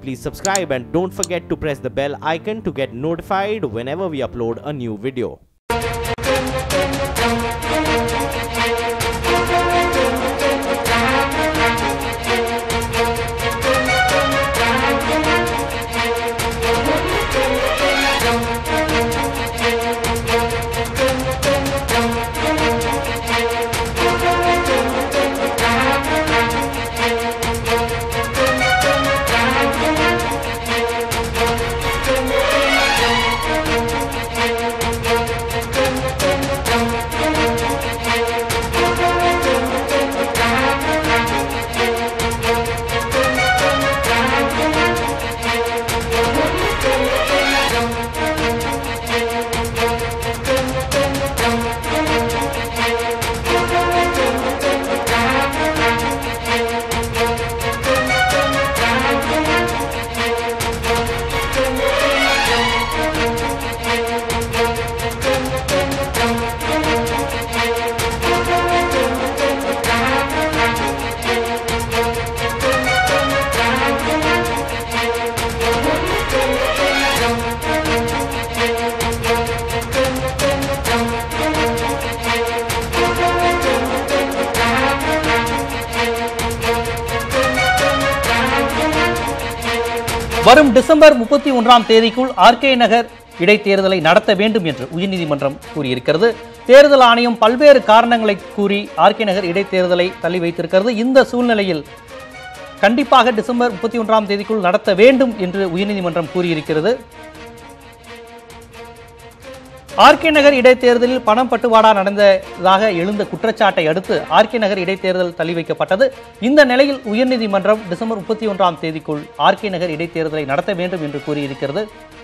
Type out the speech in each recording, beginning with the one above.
please subscribe and don't forget to press the bell icon to get notified whenever we upload a new video. வரும் December முப்பத்தி ஒன்றாம் தேதிக்குள் RK நகர் இடைத்தேர்தலை நடத்த வேண்டும் என்று உயர்நீதிமன்றம் கூறியிருக்கிறது தேர்தல் ஆணையம் பல்வேறு காரணங்களை கூறி ஆர்கே நகர் இடைத்தேர்தலை தள்ளி வைத்திருக்கிறது இந்த சூழ்நிலையில் கண்டிப்பாக டிசம்பர் முப்பத்தி ஒன்றாம் தேதிக்குள் நடத்த வேண்டும் என்று உயர்நீதிமன்றம் கூறியிருக்கிறது ஆர்கே நகர் இடைத்தேர்தலில் பணம் பட்டுவாடா நடந்ததாக எழுந்த குற்றச்சாட்டை அடுத்து ஆர்கே நகர் இடைத்தேர்தல் தள்ளி வைக்கப்பட்டது இந்த நிலையில் உயர்நீதிமன்றம் டிசம்பர் முப்பத்தி ஒன்றாம் தேதிக்குள் ஆர்கே நகர் இடைத்தேர்தலை நடத்த வேண்டும் என்று கூறியிருக்கிறது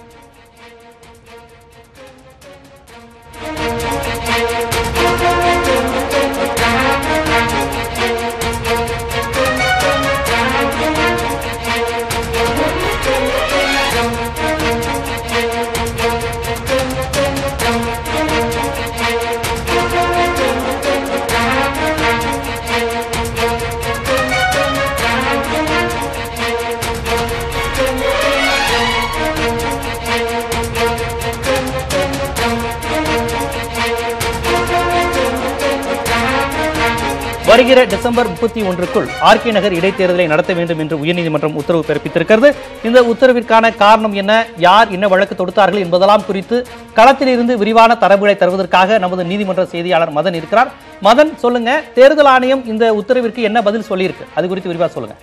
வருகிற டிசம்பர் முப்பத்தி ஒன்றுக்குள் ஆர்கே நகர் இடைத்தேர்தலை நடத்த வேண்டும் என்று உயர்நீதிமன்றம் உத்தரவு பிறப்பித்திருக்கிறது இந்த உத்தரவிற்கான காரணம் என்ன யார் என்ன வழக்கு தொடுத்தார்கள் என்பதெல்லாம் குறித்து களத்திலிருந்து விரிவான தரவுகளை தருவதற்காக நமது நீதிமன்ற செய்தியாளர் மதன் இருக்கிறார் மதன் சொல்லுங்க தேர்தல் ஆணையம் இந்த உத்தரவிற்கு என்ன பதில் சொல்லியிருக்கு அது குறித்து விரிவா சொல்லுங்க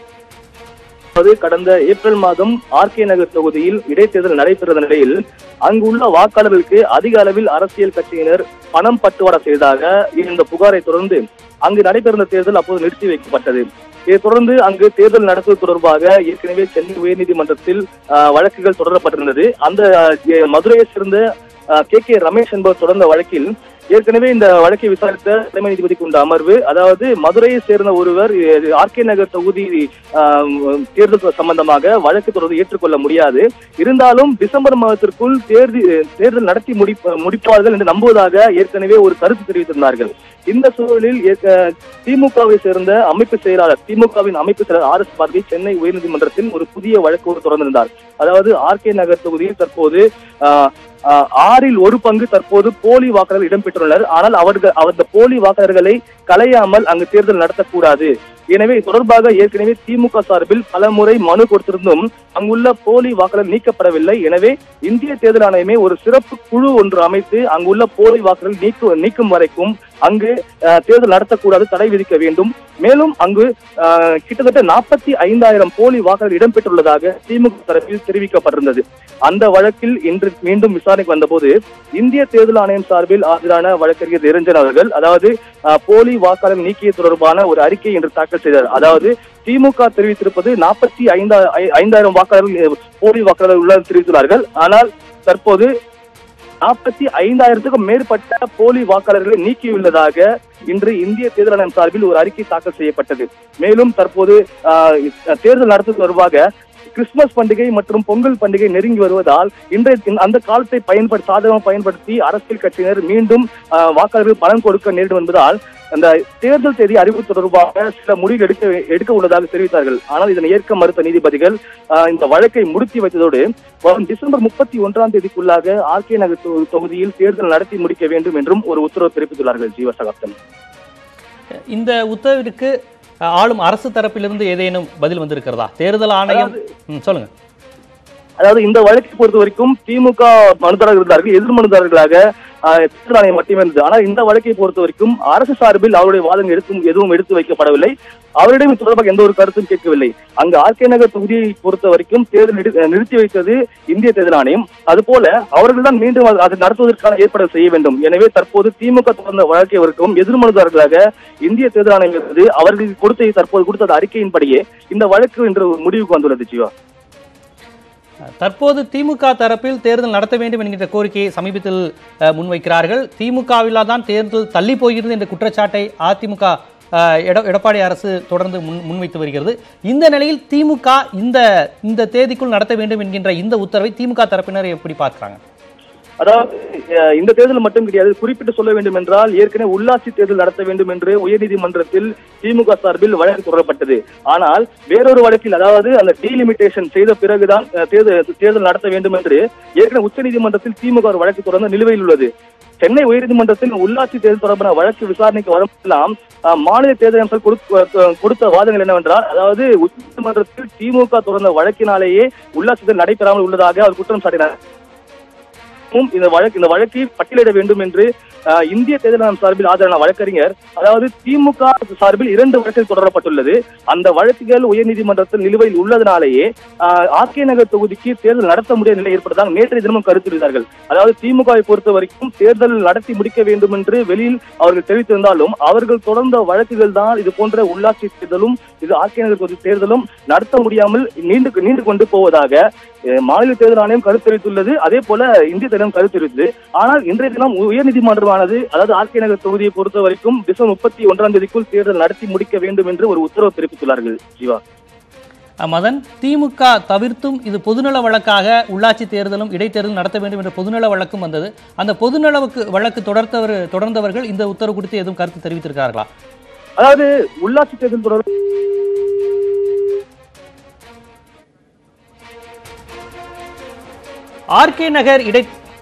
அதாவது கடந்த ஏப்ரல் மாதம் ஆர்கே நகர் தொகுதியில் இடைத்தேர்தல் நடைபெறுந்த நிலையில் அங்குள்ள வாக்காளர்களுக்கு அதிக அளவில் அரசியல் கட்சியினர் பணம் பட்டுவாடா செய்ததாக இருந்த புகாரை தொடர்ந்து அங்கு நடைபெறுந்த தேர்தல் அப்போது நிறுத்தி வைக்கப்பட்டது இதைத் தொடர்ந்து அங்கு தேர்தல் நடத்துவது தொடர்பாக ஏற்கனவே சென்னை உயர்நீதிமன்றத்தில் ஆஹ், வழக்குகள் தொடரப்பட்டிருந்தது அந்த ஆஹ், மதுரையை சேர்ந்த கே கே ரமேஷ் என்பவர் தொடர்ந்த வழக்கில் ஏற்கனவே இந்த வழக்கை விசாரித்த தலைமை நீதிபதி கொண்ட அமர்வு அதாவது மதுரையை சேர்ந்த ஒருவர் ஆர்கே நகர் தொகுதி ஆஹ், தேர்தல் சம்பந்தமாக வழக்கு தொடர்ந்து ஏற்றுக்கொள்ள முடியாது இருந்தாலும் டிசம்பர் மாதத்திற்குள் தேர்தல் தேர்தல் நடத்தி முடிப்ப முடிப்பார்கள் என்று நம்புவதாக ஏற்கனவே ஒரு கருத்து தெரிவித்திருந்தார்கள் இந்த சூழலில் ஏற்க- திமுகவை சேர்ந்த அமைப்பு செயலாளர் திமுகவின் அமைப்பு செயலாளர் ஆர் எஸ் பார்வை சென்னை உயர்நீதிமன்றத்தில் ஒரு புதிய வழக்கு ஒரு தொடர்ந்திருந்தார் அதாவது ஆர்கே நகர் தொகுதியில் தற்போது ஆஹ், ஆஹ், ஆறில் ஒரு பங்கு தற்போது போலி வாக்காளர்கள் இடம்பெற்றுள்ளனர் ஆனால் அவர்கள் அந்த போலி வாக்காளர்களை கலையாமல் அங்கு தேர்தல் நடத்தக்கூடாது எனவே இது தொடர்பாக ஏற்கனவே திமுக சார்பில் பல முறை மனு கொடுத்திருந்தும் அங்குள்ள போலி வாக்காளர் நீக்கப்படவில்லை எனவே இந்திய தேர்தல் ஆணையமே ஒரு சிறப்பு குழு ஒன்று அமைத்து அங்குள்ள போலி வாக்காளர்கள் நீக்கு நீக்கும் வரைக்கும் அங்கு அஹ், தேர்தல் நடத்தக்கூடாது தடை விதிக்க வேண்டும் மேலும் அங்கு அஹ், கிட்டத்தட்ட நாற்பத்தி ஐந்தாயிரம் போலி வாக்காளர் இடம்பெற்றுள்ளதாக திமுக தரப்பில் தெரிவிக்கப்பட்டிருந்தது அந்த வழக்கில் இன்று மீண்டும் விசாரணைக்கு வந்தபோது இந்திய தேர்தல் ஆணையம் சார்பில் ஆஜரான வழக்கறிஞர் நிரஞ்சன் அவர்கள் அதாவது அஹ், போலி வாக்காளர் நீக்கிய தொடர்பான ஒரு அறிக்கை இன்று தாக்கல் செய்தார் அதாவது திமுக தெரிவித்திருப்பது நாற்பத்தி ஐந்தா ஐ- ஐந்தாயிரம் வாக்காளர்கள் அஹ், போலி வாக்காளர்கள் உள்ள தெரிவித்துள்ளார்கள் ஆனால் தற்போது நாற்பத்தி ஐந்தாயிரத்துக்கும் மேற்பட்ட போலி வாக்காளர்களை நீக்கியுள்ளதாக இன்று இந்திய தேர்தல் ஆணையம் சார்பில் ஒரு அறிக்கை தாக்கல் செய்யப்பட்டது மேலும் தற்போது ஆஹ், தேர்தல் நடத்துவது தொடர்பாக கிறிஸ்துமஸ் பண்டிகை மற்றும் பொங்கல் பண்டிகை நெருங்கி வருவதால் இன்றைய இந்த- அந்த காலத்தை பயன்படுத்தி சாதகமாக பயன்படுத்தி அரசியல் கட்சியினர் மீண்டும் ஆஹ், வாக்காளர்கள் பணம் கொடுக்க நேரிடும் என்பதால் அந்த தேர்தல் தேதி அறிவிப்பு தொடர்பாக சில முடிவு எடுக்க எடுக்க உள்ளதாக தெரிவித்தார்கள் ஆனால் இதனை ஏற்க மறுத்த நீதிபதிகள் ஆஹ், இந்த வழக்கை முடித்து வைத்ததோடு வரும் டிசம்பர் முப்பத்தி ஒன்றாம் தேதிக்குள்ளாக ஆர்கே நகர் தொ- தொகுதியில் தேர்தல் நடத்தி முடிக்க வேண்டும் என்றும் ஒரு உத்தரவு பிறப்பித்துள்ளார்கள் ஜீவசகாப்தம் இந்த உத்தரவிற்கு அஹ், ஆளும் அரசு தரப்பிலிருந்து ஏதேனும் பதில் வந்திருக்கிறதா தேர்தல் ஆணையம் ம், சொல்லுங்க அதாவது இந்த வழக்கை பொறுத்த வரைக்கும் திமுக மனுதாரர்கள் இருந்தார்கள் எதிர் மனுதாரர்களாக ஆஹ், தேர்தல் ஆணையம் மட்டுமே இருந்தது ஆனால் இந்த வழக்கை பொறுத்த வரைக்கும் அரசு சார்பில் அவருடைய வாதங்கள் எடுத்தும் எதுவும் எடுத்து வைக்கப்படவில்லை அவரிடம் இது தொடர்பாக எந்த ஒரு கருத்தும் கேட்கவில்லை அங்கு ஆர்கே நகர் தொகுதியை பொறுத்த வரைக்கும் தேர்தல் நிறு- அஹ், நிறுத்தி வைத்தது இந்திய தேர்தல் ஆணையம் அதுபோல அவர்கள் தான் மீண்டும் அது- அதை நடத்துவதற்கான ஏற்பாடு செய்ய வேண்டும் எனவே தற்போது திமுக தொடர்ந்த வழக்கை வரைக்கும் எதிர் மனுதாரர்களாக இந்திய தேர்தல் ஆணையம் இருந்தது அவர்களுக்கு கொடுத்த தற்போது கொடுத்த அறிக்கையின்படியே இந்த வழக்கு இன்று ஒரு முடிவுக்கு வந்துள்ளது ஜீவா தற்போது திமுக தரப்பில் தேர்தல் நடத்த வேண்டும் என்கின்ற கோரிக்கையை சமீபத்தில் அஹ், முன்வைக்கிறார்கள் திமுகவிலாதான் தான் தேர்தல் தள்ளி போகிறது என்ற குற்றச்சாட்டை அதிமுக அஹ், எட எடப்பாடி அரசு தொடர்ந்து முன் முன்வைத்து வருகிறது இந்த நிலையில் திமுக இந்த இந்த தேதிக்குள் நடத்த வேண்டும் என்கின்ற இந்த உத்தரவை திமுக தரப்பினர் எப்படி பார்க்கிறாங்க அதாவது அஹ், இந்த தேர்தல் மட்டும் கிடையாது குறிப்பிட்டு சொல்ல வேண்டும் என்றால் ஏற்கனவே உள்ளாட்சி தேர்தல் நடத்த வேண்டும் என்று உயர்நீதிமன்றத்தில் திமுக சார்பில் வழக்கு தொடரப்பட்டது ஆனால் வேறொரு வழக்கில் அதாவது அந்த டீலிமிட்டேஷன் செய்த பிறகுதான் அஹ், தேர்தல் தேர்தல் நடத்த வேண்டும் என்று ஏற்கனவே உச்சநீதிமன்றத்தில் திமுக ஒரு வழக்கு தொடர்ந்து நிலுவையில் உள்ளது சென்னை உயர்நீதிமன்றத்தில் உள்ளாட்சி தேர்தல் தொடர்பான வழக்கு விசாரணைக்கு வரும்போதெல்லாம் அஹ், மாநில தேர்தல் அமைச்சர் கொடுத்த கொடுத்த வாதங்கள் என்னவென்றால் அதாவது உச்சநீதிமன்றத்தில் திமுக தொடர்ந்த வழக்கினாலேயே உள்ளாட்சி தேர்தல் நடைபெறாமல் உள்ளதாக அவர் குற்றம் சாட்டினார் வும் இந்த வழக்கு இந்த வழக்கை பட்டியலிட வேண்டும் என்று அஹ், இந்திய தேர்தல் ஆணையம் சார்பில் ஆஜரான வழக்கறிஞர் அதாவது திமுக சார்பில் இரண்டு வழக்குகள் தொடரப்பட்டுள்ளது அந்த வழக்குகள் உயர்நீதிமன்றத்தில் நிலுவையில் உள்ளதனாலேயே அஹ், ஆர்கே நகர் தொகுதிக்கு தேர்தல் நடத்த முடியாத நிலை ஏற்பட்டதாக நேற்றைய தினமும் கருத்துள்ளார்கள் அதாவது திமுகவை பொறுத்த வரைக்கும் தேர்தல் நடத்தி முடிக்க வேண்டும் என்று வெளியில் அவர்கள் தெரிவித்திருந்தாலும் அவர்கள் தொடர்ந்த வழக்குகள் தான் இது போன்ற உள்ளாட்சி தேர்தலும் இது ஆர்கே நகர் தொகுதி தேர்தலும் நடத்த முடியாமல் நீண்டு நீண்டு கொண்டு போவதாக அஹ், மாநில தேர்தல் ஆணையம் கருத்து தெரிவித்துள்ளது அதே போல இந்திய தேர்தலும் கருத்து தெரிவித்தது ஆனால் இன்றைய தினம் உயர்நீதிமன்றமானது அதாவது ஆர்கே நகர் தொகுதியை பொறுத்த வரைக்கும் டிசம்பர் முப்பத்தி ஒன்றாம் தேதிக்குள் தேர்தல் நடத்தி முடிக்க வேண்டும் என்று ஒரு உத்தரவு பிறப்பித்துள்ளார்கள் ஜீவா அஹ், மதன் திமுக தவிர்த்தும் இது பொதுநல வழக்காக உள்ளாட்சி தேர்தலும் இடைத்தேர்தலும் நடத்த வேண்டும் என்ற பொதுநல வழக்கும் வந்தது அந்த பொதுநலவுக்கு வழக்கு தொடர்ந்தவர் தொடர்ந்தவர்கள் இந்த உத்தரவு குறித்து எதுவும் கருத்து தெரிவித்திருக்கிறார்களா அதாவது உள்ளாட்சி தேர்தல் தொடர் ஆர்கே நகர் இடை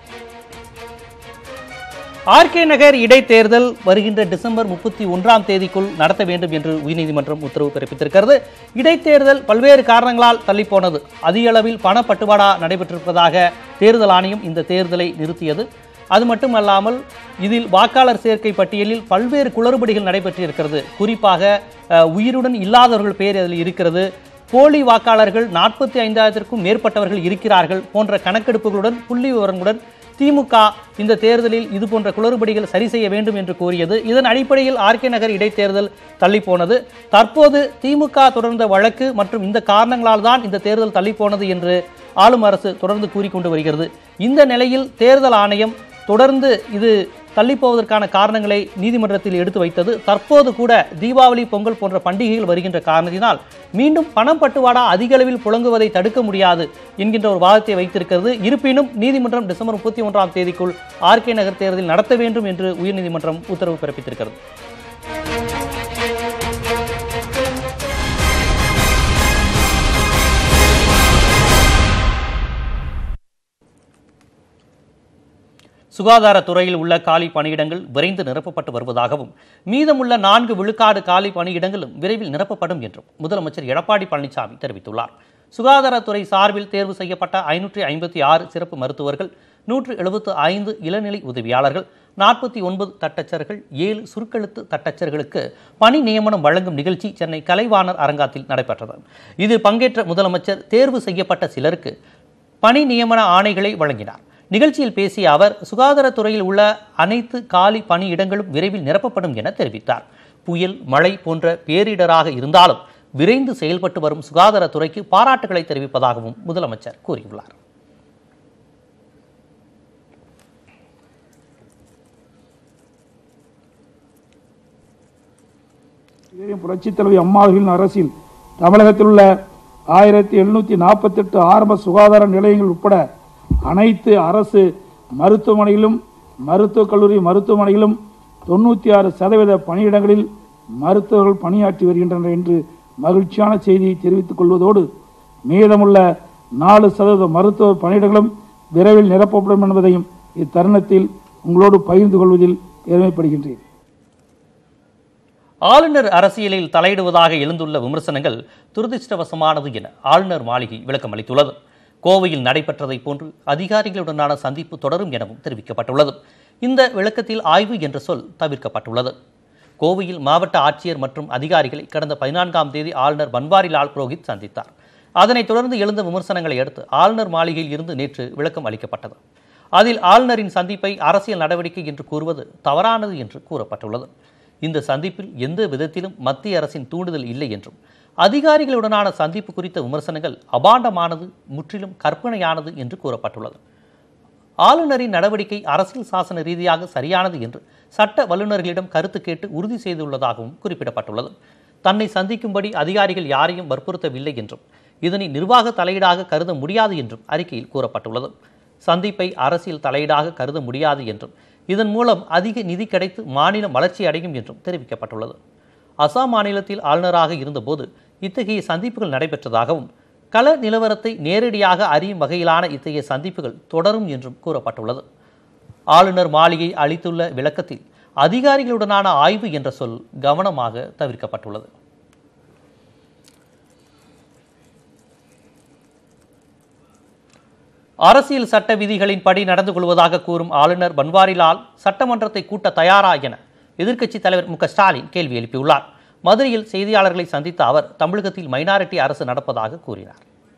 ஆர்கே நகர் இடைத்தேர்தல் வருகின்ற டிசம்பர் முப்பத்தி ஒன்றாம் தேதிக்குள் நடத்த வேண்டும் என்று உயர்நீதிமன்றம் உத்தரவு பிறப்பித்திருக்கிறது இடைத்தேர்தல் பல்வேறு காரணங்களால் தள்ளிப்போனது அதிக அளவில் பணப்பட்டுவாடா நடைபெற்றிருப்பதாக தேர்தல் ஆணையம் இந்த தேர்தலை நிறுத்தியது அது மட்டுமல்லாமல் இதில் வாக்காளர் சேர்க்கை பட்டியலில் பல்வேறு குளறுபடிகள் நடைபெற்றிருக்கிறது குறிப்பாக அஹ், உயிருடன் இல்லாதவர்கள் பெயர் அதில் இருக்கிறது போலி வாக்காளர்கள் நாற்பத்தி ஐந்தாயிரத்திற்கும் மேற்பட்டவர்கள் இருக்கிறார்கள் போன்ற கணக்கெடுப்புகளுடன் புள்ளி விவரங்களுடன் திமுக இந்த தேர்தலில் இது போன்ற குளறுபடிகள் சரி செய்ய வேண்டும் என்று கோரியது இதன் அடிப்படையில் ஆர்கே நகர் இடைத்தேர்தல் தள்ளிப்போனது தற்போது திமுக தொடர்ந்த வழக்கு மற்றும் இந்த காரணங்களால் தான் இந்த தேர்தல் தள்ளிப்போனது என்று ஆளும் அரசு தொடர்ந்து கூறிக்கொண்டு வருகிறது இந்த நிலையில் தேர்தல் ஆணையம் தொடர்ந்து இது தள்ளிப்போவதற்கான காரணங்களை நீதிமன்றத்தில் எடுத்து வைத்தது தற்போது கூட தீபாவளி பொங்கல் போன்ற பண்டிகைகள் வருகின்ற காரணத்தினால் மீண்டும் பணம் பட்டுவாடா அதிக அளவில் புழங்குவதை தடுக்க முடியாது என்கின்ற ஒரு வாதத்தை வைத்திருக்கிறது இருப்பினும் நீதிமன்றம் டிசம்பர் முப்பத்தி ஒன்றாம் தேதிக்குள் ஆர்கே நகர் தேர்தல் நடத்த வேண்டும் என்று உயர்நீதிமன்றம் உத்தரவு பிறப்பித்திருக்கிறது சுகாதாரத்துறையில் உள்ள காலி பணியிடங்கள் விரைந்து நிரப்பப்பட்டு வருவதாகவும் மீதமுள்ள நான்கு விழுக்காடு காலி பணியிடங்களும் விரைவில் நிரப்பப்படும் என்றும் முதலமைச்சர் எடப்பாடி பழனிசாமி தெரிவித்துள்ளார் சுகாதாரத்துறை சார்பில் தேர்வு செய்யப்பட்ட ஐநூற்றி ஐம்பத்தி ஆறு சிறப்பு மருத்துவர்கள் நூற்று எழுபத்து ஐந்து இளநிலை உதவியாளர்கள் நாற்பத்தி ஒன்பது தட்டச்சர்கள் ஏழு சுருக்கெழுத்து தட்டச்சர்களுக்கு பணி நியமனம் வழங்கும் நிகழ்ச்சி சென்னை கலைவாணர் அரங்காத்தில் நடைபெற்றது இதில் பங்கேற்ற முதலமைச்சர் தேர்வு செய்யப்பட்ட சிலருக்கு பணி நியமன ஆணைகளை வழங்கினார் நிகழ்ச்சியில் பேசிய அவர் சுகாதாரத்துறையில் உள்ள அனைத்து காலி பணியிடங்களும் விரைவில் நிரப்பப்படும் என தெரிவித்தார் புயல் மழை போன்ற பேரிடராக இருந்தாலும் விரைந்து செயல்பட்டு வரும் சுகாதாரத்துறைக்கு பாராட்டுகளை தெரிவிப்பதாகவும் முதலமைச்சர் கூறியுள்ளார் இதயம் புரட்சித் தலைவி அம்மாவின் அரசில் தமிழகத்தில் உள்ள ஆயிரத்தி எழுநூற்றி நாற்பத்தெட்டு ஆரம்ப சுகாதார நிலையங்கள் உட்பட அனைத்து அரசு மருத்துவமனையிலும் மருத்துவக் கல்லூரி மருத்துவமனையிலும் தொண்ணூற்றி ஆறு சதவீத பணியிடங்களில் மருத்துவர்கள் பணியாற்றி வருகின்றனர் என்று மகிழ்ச்சியான செய்தியை தெரிவித்துக் கொள்வதோடு மீதமுள்ள நாலு சதவீத மருத்துவ பணியிடங்களும் விரைவில் நிரப்பப்படும் என்பதையும் இத்தருணத்தில் உங்களோடு பகிர்ந்து கொள்வதில் பெருமைப்படுகின்றேன் ஆளுநர் அரசியலில் தலையிடுவதாக எழுந்துள்ள விமர்சனங்கள் துரதிருஷ்டவசமானது என ஆளுநர் மாளிகை விளக்கம் அளித்துள்ளது கோவையில் நடைபெற்றதைப் போன்று அதிகாரிகளுடனான சந்திப்பு தொடரும் எனவும் தெரிவிக்கப்பட்டுள்ளது இந்த விளக்கத்தில் ஆய்வு என்ற சொல் தவிர்க்கப்பட்டுள்ளது கோவையில் மாவட்ட ஆட்சியர் மற்றும் அதிகாரிகளை கடந்த பதினான்காம் தேதி ஆளுநர் பன்வாரிலால் புரோஹித் சந்தித்தார் அதனைத் தொடர்ந்து எழுந்த விமர்சனங்களை அடுத்து ஆளுநர் மாளிகையில் இருந்து நேற்று விளக்கம் அளிக்கப்பட்டது அதில் ஆளுநரின் சந்திப்பை அரசியல் நடவடிக்கை என்று கூறுவது தவறானது என்று கூறப்பட்டுள்ளது இந்த சந்திப்பில் எந்த விதத்திலும் மத்திய அரசின் தூண்டுதல் இல்லை என்றும் அதிகாரிகளுடனான சந்திப்பு குறித்த விமர்சனங்கள் அபாண்டமானது முற்றிலும் கற்பனையானது என்று கூறப்பட்டுள்ளது ஆளுநரின் நடவடிக்கை அரசியல் சாசன ரீதியாக சரியானது என்று சட்ட வல்லுநர்களிடம் கருத்து கேட்டு உறுதி செய்துள்ளதாகவும் குறிப்பிடப்பட்டுள்ளது தன்னை சந்திக்கும்படி அதிகாரிகள் யாரையும் வற்புறுத்தவில்லை என்றும் இதனை நிர்வாக தலையீடாக கருத முடியாது என்றும் அறிக்கையில் கூறப்பட்டுள்ளது சந்திப்பை அரசியல் தலையீடாக கருத முடியாது என்றும் இதன் மூலம் அதிக நிதி கிடைத்து மாநிலம் வளர்ச்சி அடையும் என்றும் தெரிவிக்கப்பட்டுள்ளது அசாம் மாநிலத்தில் ஆளுநராக இருந்தபோது இத்தகைய சந்திப்புகள் நடைபெற்றதாகவும் கள நிலவரத்தை நேரடியாக அறியும் வகையிலான இத்தகைய சந்திப்புகள் தொடரும் என்றும் கூறப்பட்டுள்ளது ஆளுநர் மாளிகை அளித்துள்ள விளக்கத்தில் அதிகாரிகளுடனான ஆய்வு என்ற சொல் கவனமாக தவிர்க்கப்பட்டுள்ளது அரசியல் சட்ட விதிகளின்படி நடந்து கொள்வதாக கூறும் ஆளுநர் பன்வாரிலால் சட்டமன்றத்தை கூட்ட தயாரா என எதிர்க்கட்சித் தலைவர் மு க ஸ்டாலின் கேள்வி எழுப்பியுள்ளார் மதுரையில் செய்தியாளர்களை சந்தித்த அவர் தமிழகத்தில் மைனாரிட்டி அரசு நடப்பதாக கூறினார்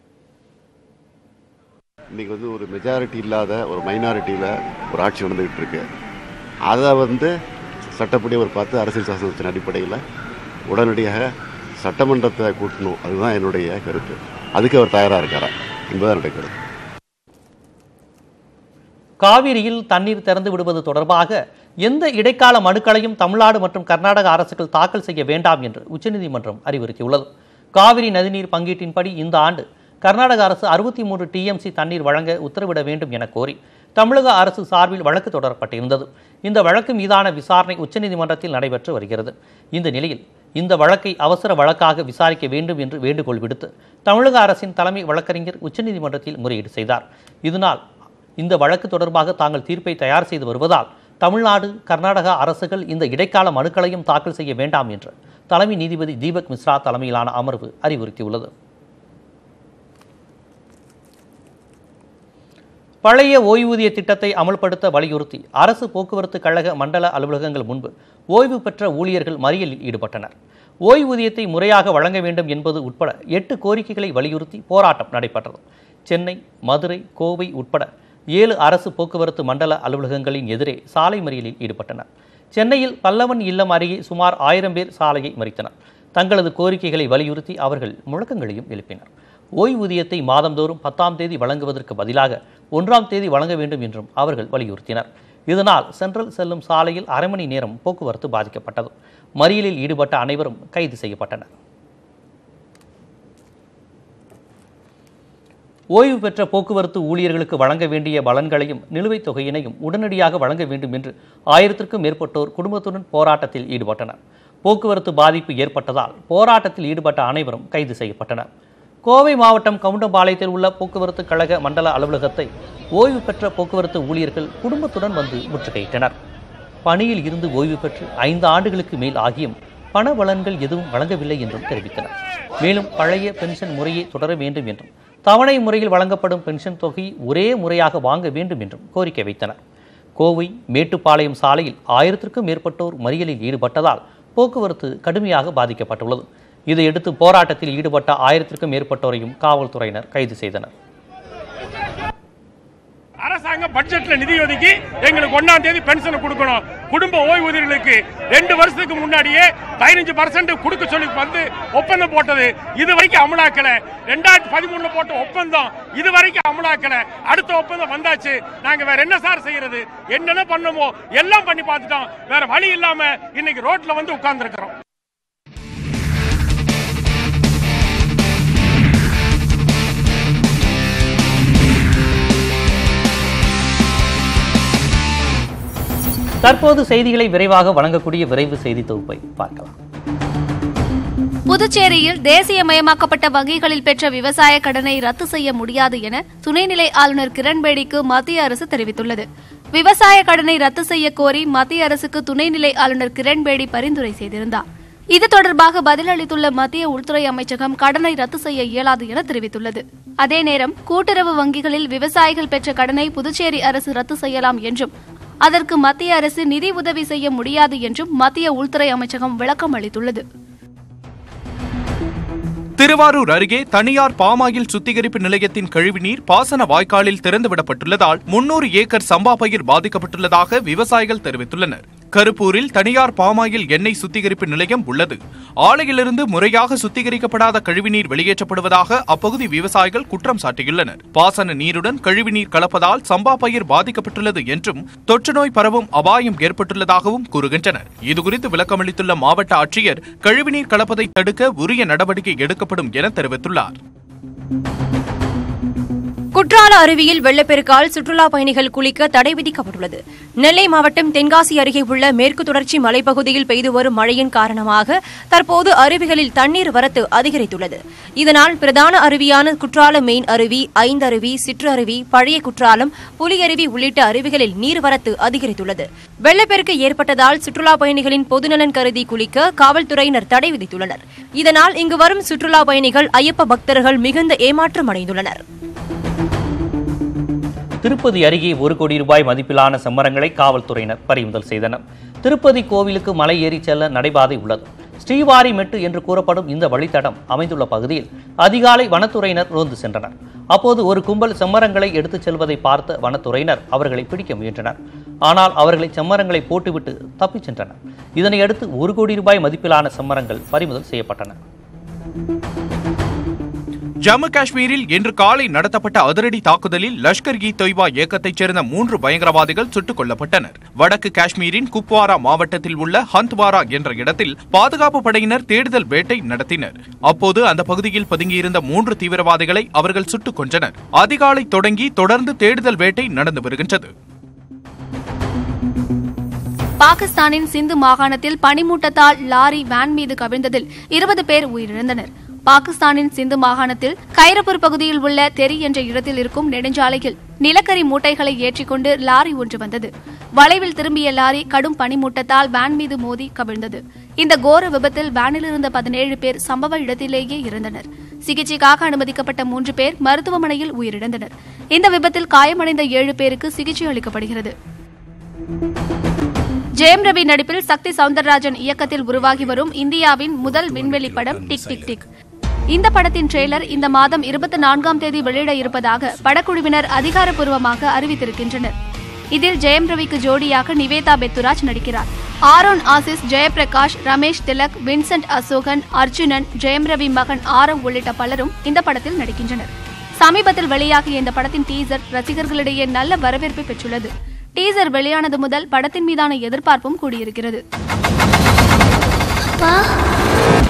இன்னைக்கு வந்து ஒரு மெஜாரிட்டி இல்லாத ஒரு மைனாரிட்டியில் ஒரு ஆட்சி நடந்துகிட்டு இருக்கு அதை வந்து சட்டப்படி அவர் பார்த்து அரசியல் சாசனத்தின் அடிப்படையில் உடனடியாக சட்டமன்றத்தை கூட்டணும் அதுதான் என்னுடைய கருத்து அதுக்கு அவர் தயாராக இருக்காரா என்பதுதான் என்னுடைய கருத்து காவிரியில் தண்ணீர் திறந்து விடுவது தொடர்பாக எந்த இடைக்கால மனுக்களையும் தமிழ்நாடு மற்றும் கர்நாடக அரசுகள் தாக்கல் செய்ய வேண்டாம் என்று உச்சநீதிமன்றம் அறிவுறுத்தியுள்ளது காவிரி நதிநீர் பங்கீட்டின்படி இந்த ஆண்டு கர்நாடக அரசு அறுபத்தி மூன்று டிஎம்சி தண்ணீர் வழங்க உத்தரவிட வேண்டும் என கோரி தமிழக அரசு சார்பில் வழக்கு தொடரப்பட்டிருந்தது இந்த வழக்கு மீதான விசாரணை உச்சநீதிமன்றத்தில் நடைபெற்று வருகிறது இந்த நிலையில் இந்த வழக்கை அவசர வழக்காக விசாரிக்க வேண்டும் என்று வேண்டுகோள் விடுத்து தமிழக அரசின் தலைமை வழக்கறிஞர் உச்சநீதிமன்றத்தில் முறையீடு செய்தார் இதனால் இந்த வழக்கு தொடர்பாக தாங்கள் தீர்ப்பை தயார் செய்து வருவதால் தமிழ்நாடு கர்நாடகா அரசுகள் இந்த இடைக்கால மனுக்களையும் தாக்கல் செய்ய வேண்டாம் என்று தலைமை நீதிபதி தீபக் மிஸ்ரா தலைமையிலான அமர்வு அறிவுறுத்தியுள்ளது பழைய ஓய்வூதிய திட்டத்தை அமல்படுத்த வலியுறுத்தி அரசு போக்குவரத்து கழக மண்டல அலுவலகங்கள் முன்பு ஓய்வு பெற்ற ஊழியர்கள் மறியலில் ஈடுபட்டனர் ஓய்வூதியத்தை முறையாக வழங்க வேண்டும் என்பது உட்பட எட்டு கோரிக்கைகளை வலியுறுத்தி போராட்டம் நடைபெற்றது சென்னை மதுரை கோவை உட்பட ஏழு அரசு போக்குவரத்து மண்டல அலுவலகங்களின் எதிரே சாலை மறியலில் ஈடுபட்டனர் சென்னையில் பல்லவன் இல்லம் அருகே சுமார் ஆயிரம் பேர் சாலையை மறித்தனர் தங்களது கோரிக்கைகளை வலியுறுத்தி அவர்கள் முழக்கங்களையும் எழுப்பினர் ஓய்வூதியத்தை மாதந்தோறும் பத்தாம் தேதி வழங்குவதற்கு பதிலாக ஒன்றாம் தேதி வழங்க வேண்டும் என்றும் அவர்கள் வலியுறுத்தினர் இதனால் சென்ட்ரல் செல்லும் சாலையில் அரை மணி நேரம் போக்குவரத்து பாதிக்கப்பட்டது மறியலில் ஈடுபட்ட அனைவரும் கைது செய்யப்பட்டனர் ஓய்வு பெற்ற போக்குவரத்து ஊழியர்களுக்கு வழங்க வேண்டிய பலன்களையும் நிலுவைத் தொகையினையும் உடனடியாக வழங்க வேண்டும் என்று ஆயிரத்திற்கும் மேற்பட்டோர் குடும்பத்துடன் போராட்டத்தில் ஈடுபட்டனர் போக்குவரத்து பாதிப்பு ஏற்பட்டதால் போராட்டத்தில் ஈடுபட்ட அனைவரும் கைது செய்யப்பட்டனர் கோவை மாவட்டம் கவுண்டம்பாளையத்தில் உள்ள போக்குவரத்து கழக மண்டல அலுவலகத்தை ஓய்வு பெற்ற போக்குவரத்து ஊழியர்கள் குடும்பத்துடன் வந்து முற்றுகையிட்டனர் பணியில் இருந்து ஓய்வு பெற்று ஐந்து ஆண்டுகளுக்கு மேல் ஆகியும் பண பலன்கள் எதுவும் வழங்கவில்லை என்றும் தெரிவித்தனர் மேலும் பழைய பென்ஷன் முறையை தொடர வேண்டும் என்றும் தவணை முறையில் வழங்கப்படும் பென்ஷன் தொகை ஒரே முறையாக வாங்க வேண்டும் என்றும் கோரிக்கை வைத்தனர் கோவை மேட்டுப்பாளையம் சாலையில் ஆயிரத்திற்கும் மேற்பட்டோர் மறியலில் ஈடுபட்டதால் போக்குவரத்து கடுமையாக பாதிக்கப்பட்டுள்ளது இதையடுத்து போராட்டத்தில் ஈடுபட்ட ஆயிரத்திற்கும் மேற்பட்டோரையும் காவல்துறையினர் கைது செய்தனர் அரசாங்கம் பட்ஜெட்ல நிதி ஒதுக்கி எங்களுக்கு ஒன்னாம் தேதி பென்ஷன் கொடுக்கணும் குடும்ப ஓய்வூதியர்களுக்கு ரெண்டு வருஷத்துக்கு முன்னாடியே பதினஞ்சு பர்சன்ட் கொடுக்க சொல்லி வந்து ஒப்பந்தம் போட்டது இது வரைக்கும் அமலாக்கல ரெண்டாயிரத்தி பதிமூணுல போட்ட ஒப்பந்தம் இது வரைக்கும் அமலாக்கல அடுத்த ஒப்பந்தம் வந்தாச்சு நாங்க வேற என்ன சார் செய்யறது என்னென்ன பண்ணமோ எல்லாம் பண்ணி பார்த்துட்டோம் வேற வழி இல்லாம இன்னைக்கு ரோட்ல வந்து உட்கார்ந்து தற்போது செய்திகளை விரைவாக வழங்கக்கூடிய விரைவு செய்தி தொகுப்பை பார்க்கலாம் புதுச்சேரியில் தேசியமயமாக்கப்பட்ட வங்கிகளில் பெற்ற விவசாய கடனை ரத்து செய்ய முடியாது என துணைநிலை ஆளுநர் கிரண்பேடிக்கு மத்திய அரசு தெரிவித்துள்ளது விவசாய கடனை ரத்து செய்ய கோரி மத்திய அரசுக்கு துணைநிலை ஆளுநர் கிரண்பேடி பரிந்துரை செய்திருந்தார் இது தொடர்பாக பதிலளித்துள்ள மத்திய உள்துறை அமைச்சகம் கடனை ரத்து செய்ய இயலாது என தெரிவித்துள்ளது அதே நேரம் கூட்டுறவு வங்கிகளில் விவசாயிகள் பெற்ற கடனை புதுச்சேரி அரசு ரத்து செய்யலாம் என்றும் அதற்கு மத்திய அரசு நிதி உதவி செய்ய முடியாது என்றும் மத்திய உள்துறை அமைச்சகம் விளக்கம் அளித்துள்ளது திருவாரூர் அருகே தனியார் பாமாயில் சுத்திகரிப்பு நிலையத்தின் கழிவுநீர் பாசன வாய்க்காலில் திறந்துவிடப்பட்டுள்ளதால் முன்னூறு ஏக்கர் சம்பா பயிர் பாதிக்கப்பட்டுள்ளதாக விவசாயிகள் தெரிவித்துள்ளனர் கருப்பூரில் தனியார் பாமாயில் எண்ணெய் சுத்திகரிப்பு நிலையம் உள்ளது ஆலையிலிருந்து முறையாக சுத்திகரிக்கப்படாத கழிவுநீர் வெளியேற்றப்படுவதாக அப்பகுதி விவசாயிகள் குற்றம் சாட்டியுள்ளனர் பாசன நீருடன் கழிவுநீர் கலப்பதால் சம்பா பயிர் பாதிக்கப்பட்டுள்ளது என்றும் தொற்றுநோய் பரவும் அபாயம் ஏற்பட்டுள்ளதாகவும் கூறுகின்றனர் இதுகுறித்து விளக்கமளித்துள்ள மாவட்ட ஆட்சியர் கழிவுநீர் கலப்பதை தடுக்க உரிய நடவடிக்கை எடுக்கப்படும் என தெரிவித்துள்ளார் குற்றால அருவியில் வெள்ளப்பெருக்கால் சுற்றுலா பயணிகள் குளிக்க தடை விதிக்கப்பட்டுள்ளது நெல்லை மாவட்டம் தென்காசி அருகே உள்ள மேற்கு தொடர்ச்சி மலைப்பகுதியில் பெய்து வரும் மழையின் காரணமாக தற்போது அருவிகளில் தண்ணீர் வரத்து அதிகரித்துள்ளது இதனால் பிரதான அருவியான குற்றால மெயின் அருவி ஐந்தருவி சிற்று அருவி பழைய குற்றாலம் புலியருவி உள்ளிட்ட அருவிகளில் நீர்வரத்து அதிகரித்துள்ளது வெள்ளப்பெருக்கு ஏற்பட்டதால் சுற்றுலா பயணிகளின் பொதுநலன் கருதி குளிக்க காவல்துறையினர் தடை விதித்துள்ளனர் இதனால் இங்கு வரும் சுற்றுலா பயணிகள் ஐயப்ப பக்தர்கள் மிகுந்த ஏமாற்றம் அடைந்துள்ளனர் திருப்பதி அருகே ஒரு கோடி ரூபாய் மதிப்பிலான செம்மரங்களை காவல்துறையினர் பறிமுதல் செய்தனர் திருப்பதி கோவிலுக்கு மலை ஏறி செல்ல நடைபாதை உள்ளது ஸ்ரீவாரி மெட்டு என்று கூறப்படும் இந்த வழித்தடம் அமைந்துள்ள பகுதியில் அதிகாலை வனத்துறையினர் ரோந்து சென்றனர் அப்போது ஒரு கும்பல் செம்மரங்களை எடுத்துச் செல்வதை பார்த்த வனத்துறையினர் அவர்களை பிடிக்க முயன்றனர் ஆனால் அவர்களை செம்மரங்களை போட்டுவிட்டு தப்பிச் சென்றனர் இதனையடுத்து ஒரு கோடி ரூபாய் மதிப்பிலான செம்மரங்கள் பறிமுதல் செய்யப்பட்டன ஜம்மு காஷ்மீரில் இன்று காலை நடத்தப்பட்ட அதிரடி தாக்குதலில் லஷ்கர் இ தொய்பா இயக்கத்தைச் சேர்ந்த மூன்று பயங்கரவாதிகள் சுட்டுக் கொல்லப்பட்டனர் வடக்கு காஷ்மீரின் குப்வாரா மாவட்டத்தில் உள்ள ஹந்த்வாரா என்ற இடத்தில் பாதுகாப்பு படையினர் தேடுதல் வேட்டை நடத்தினர் அப்போது அந்த பகுதியில் பதுங்கியிருந்த மூன்று தீவிரவாதிகளை அவர்கள் சுட்டுக் கொன்றனர் அதிகாலை தொடங்கி தொடர்ந்து தேடுதல் வேட்டை நடந்து வருகின்றது பாகிஸ்தானின் சிந்து மாகாணத்தில் பனிமூட்டத்தால் லாரி வேன் மீது கவிழ்ந்ததில் இருபது பேர் உயிரிழந்தனர் பாகிஸ்தானின் சிந்து மாகாணத்தில் கைரபூர் பகுதியில் உள்ள தெரி என்ற இடத்தில் இருக்கும் நெடுஞ்சாலையில் நிலக்கரி மூட்டைகளை ஏற்றிக்கொண்டு லாரி ஒன்று வந்தது வளைவில் திரும்பிய லாரி கடும் பனிமூட்டத்தால் வேன் மீது மோதி கவிழ்ந்தது இந்த கோர விபத்தில் வேனில் இருந்த பதினேழு பேர் சம்பவ இடத்திலேயே இறந்தனர் சிகிச்சைக்காக அனுமதிக்கப்பட்ட மூன்று பேர் மருத்துவமனையில் உயிரிழந்தனர் இந்த விபத்தில் காயமடைந்த ஏழு பேருக்கு சிகிச்சை அளிக்கப்படுகிறது ஜெயம் ரவி நடிப்பில் சக்தி சவுந்தரராஜன் இயக்கத்தில் உருவாகி வரும் இந்தியாவின் முதல் விண்வெளி படம் டிக் டிக் டிக் இந்த படத்தின் ட்ரெய்லர் இந்த மாதம் இருபத்தி நான்காம் தேதி வெளியிட இருப்பதாக படக்குழுவினர் அதிகாரப்பூர்வமாக அறிவித்திருக்கின்றனர் இதில் ஜெயம் ரவிக்கு ஜோடியாக நிவேதா பெத்துராஜ் நடிக்கிறார் ஆரோன் ஆசிஸ் ஜெயபிரகாஷ் ரமேஷ் திலக் வின்சென்ட் அசோகன் அர்ஜுனன் ஜெயம் ரவி மகன் ஆரவ் உள்ளிட்ட பலரும் இந்த படத்தில் நடிக்கின்றனர் சமீபத்தில் வெளியாகிய இந்த படத்தின் டீசர் ரசிகர்களிடையே நல்ல வரவேற்பை பெற்றுள்ளது டீசர் வெளியானது முதல் படத்தின் மீதான எதிர்பார்ப்பும் கூடியிருக்கிறது